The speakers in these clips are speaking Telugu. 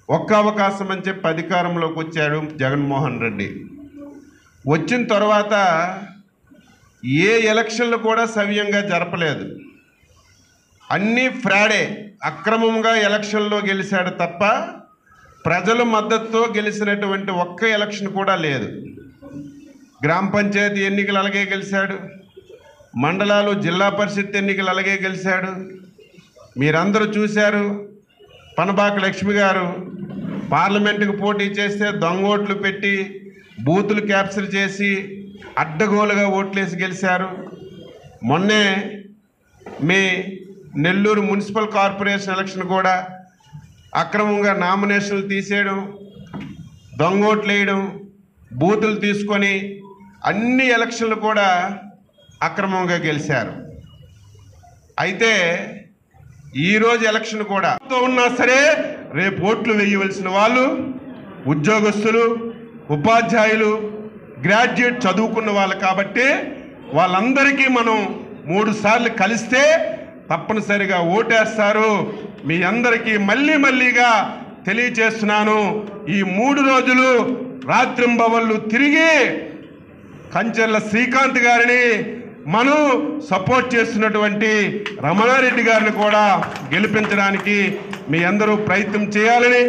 ఒక్క అవకాశం అని చెప్పి అధికారంలోకి వచ్చాడు జగన్మోహన్ రెడ్డి వచ్చిన తర్వాత ఏ ఎలక్షన్లు కూడా సవ్యంగా జరపలేదు అన్నీ ఫ్రాడే అక్రమంగా ఎలక్షన్లో గెలిచాడు తప్ప ప్రజల మద్దతుతో గెలిచినటువంటి ఒక్క ఎలక్షన్ కూడా లేదు గ్రామ పంచాయతీ ఎన్నికలు అలాగే గెలిచాడు మండలాలు జిల్లా పరిషత్ ఎన్నికలు అలాగే గెలిచాడు మీరందరూ చూశారు పనబాక లక్ష్మి గారు పార్లమెంటుకు పోటీ చేస్తే దొంగ ఓట్లు పెట్టి బూతులు క్యాప్చర్ చేసి అడ్డగోలుగా ఓట్లేసి గెలిచారు మొన్నే మీ నెల్లూరు మున్సిపల్ కార్పొరేషన్ ఎలక్షన్ కూడా అక్రమంగా నామినేషన్లు తీసేయడం దొంగ ఓట్లు వేయడం బూతులు తీసుకొని అన్ని ఎలక్షన్లు కూడా అక్రమంగా గెలిచారు అయితే ఈరోజు ఎలక్షన్ కూడా తో ఉన్నా సరే రేపు ఓట్లు వేయవలసిన వాళ్ళు ఉద్యోగస్తులు ఉపాధ్యాయులు గ్రాడ్యుయేట్ చదువుకున్న వాళ్ళు కాబట్టి వాళ్ళందరికీ మనం మూడు సార్లు కలిస్తే తప్పనిసరిగా ఓటేస్తారు మీ అందరికీ మళ్ళీ మళ్ళీగా తెలియచేస్తున్నాను ఈ మూడు రోజులు రాత్రింబవళ్ళు తిరిగి కంచెర్ల శ్రీకాంత్ గారిని మనం సపోర్ట్ చేస్తున్నటువంటి రమణారెడ్డి గారిని కూడా గెలిపించడానికి మీ అందరూ ప్రయత్నం చేయాలని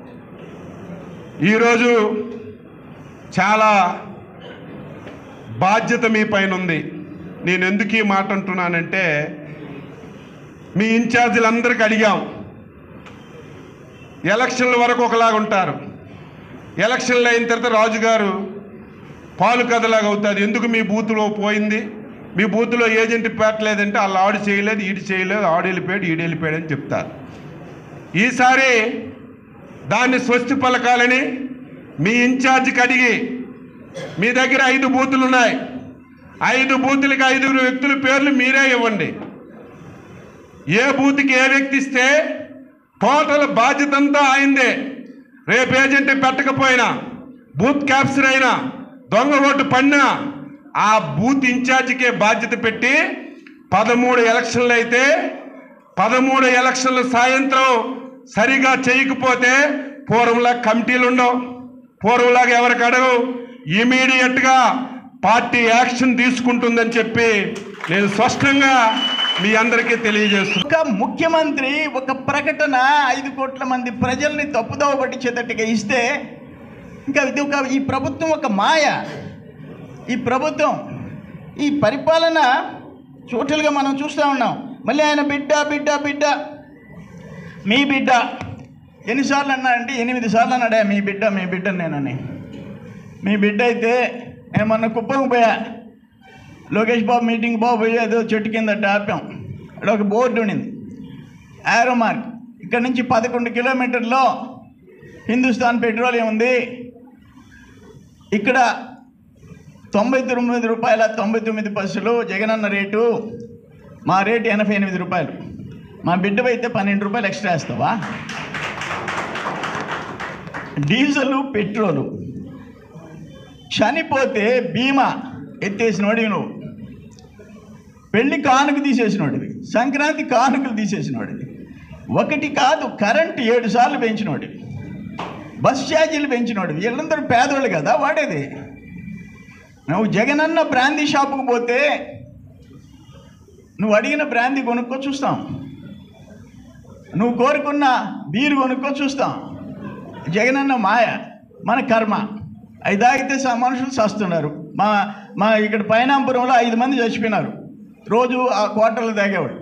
ఈరోజు చాలా బాధ్యత మీ పైన ఉంది నేను ఎందుకు ఈ మాట అంటున్నానంటే మీ ఇన్ఛార్జీలందరికీ అడిగాం ఎలక్షన్ల వరకు ఒకలాగా ఉంటారు ఎలక్షన్లు అయిన తర్వాత రాజుగారు పాలు కథలాగా అవుతుంది ఎందుకు మీ బూత్లో పోయింది మీ బూత్లో ఏజెంట్ పెట్టలేదంటే వాళ్ళు ఆడు చేయలేదు ఈడు చేయలేదు ఆడు వెళ్ళిపోయాడు ఈడు వెళ్ళిపోయాడు అని చెప్తారు ఈసారి దాన్ని స్వస్తి పలకాలని మీ ఇన్ఛార్జికి అడిగి మీ దగ్గర ఐదు బూతులు ఉన్నాయి ఐదు బూతులకి ఐదుగురు వ్యక్తుల పేర్లు మీరే ఇవ్వండి ఏ బూత్కి ఏ వ్యక్తి ఇస్తే టోటల్ బాధ్యత అంతా ఆయిందే రేపు ఏజెంట్ పెట్టకపోయినా బూత్ క్యాప్చర్ అయినా దొంగ ఓటు పడినా ఆ బూత్ ఇన్ఛార్జికే బాధ్యత పెట్టి పదమూడు ఎలక్షన్లు అయితే పదమూడు ఎలక్షన్లు సాయంత్రం సరిగా చేయకపోతే పూర్వంలా కమిటీలు ఉండవు పూర్వంలాగా ఎవరికి అడగవు ఇమీడియట్గా పార్టీ యాక్షన్ తీసుకుంటుందని చెప్పి నేను స్పష్టంగా మీ అందరికీ తెలియజేస్తున్నాను ఒక ముఖ్యమంత్రి ఒక ప్రకటన ఐదు కోట్ల మంది ప్రజల్ని తప్పుదోవ పట్టించేటట్టుగా ఇస్తే ఇంకా ఇది ఒక ఈ ప్రభుత్వం ఒక మాయ ఈ ప్రభుత్వం ఈ పరిపాలన టోటల్గా మనం చూస్తూ ఉన్నాం మళ్ళీ ఆయన బిడ్డ బిడ్డ బిడ్డ మీ బిడ్డ ఎన్నిసార్లు అన్నాడంటే ఎనిమిది సార్లు అన్నాడే మీ బిడ్డ మీ బిడ్డ నేనని మీ బిడ్డ అయితే నేను మొన్న కుప్పం పోయా లోకేష్ బాబు మీటింగ్ బాబు పోయి ఏదో చెట్టు కింద ఆపాం అక్కడ ఒక బోర్డు ఉండింది యారో మార్క్ ఇక్కడ నుంచి పదకొండు కిలోమీటర్లో హిందుస్థాన్ పెట్రోలియం ఉంది ఇక్కడ తొంభై తొమ్మిది రూపాయల తొంభై తొమ్మిది పైసలు జగనన్న రేటు మా రేటు ఎనభై ఎనిమిది రూపాయలు మా బిడ్డ అయితే పన్నెండు రూపాయలు ఎక్స్ట్రా వేస్తావా డీజిల్ పెట్రోలు చనిపోతే బీమా ఎత్తేసినోడివి నువ్వు పెళ్లి కానుక తీసేసినోడివి సంక్రాంతి కానుకలు తీసేసినోడివి ఒకటి కాదు కరెంట్ ఏడు సార్లు పెంచినోడివి బస్ ఛార్జీలు పెంచినోడివి వీళ్ళందరూ పేదోళ్ళు కదా వాడేది నువ్వు జగనన్న బ్రాందీ షాపుకు పోతే నువ్వు అడిగిన బ్రాందీ కొనుక్కో చూస్తాం నువ్వు కోరుకున్న బీరు కొనుక్కో చూస్తాం జగనన్న మాయ మన కర్మ అవి తాగితే స- మనుషులు చస్తున్నారు మా మా ఇక్కడ పైనాంపురంలో ఐదు మంది చచ్చిపోయినారు రోజు ఆ క్వార్టర్లు తాగేవాడు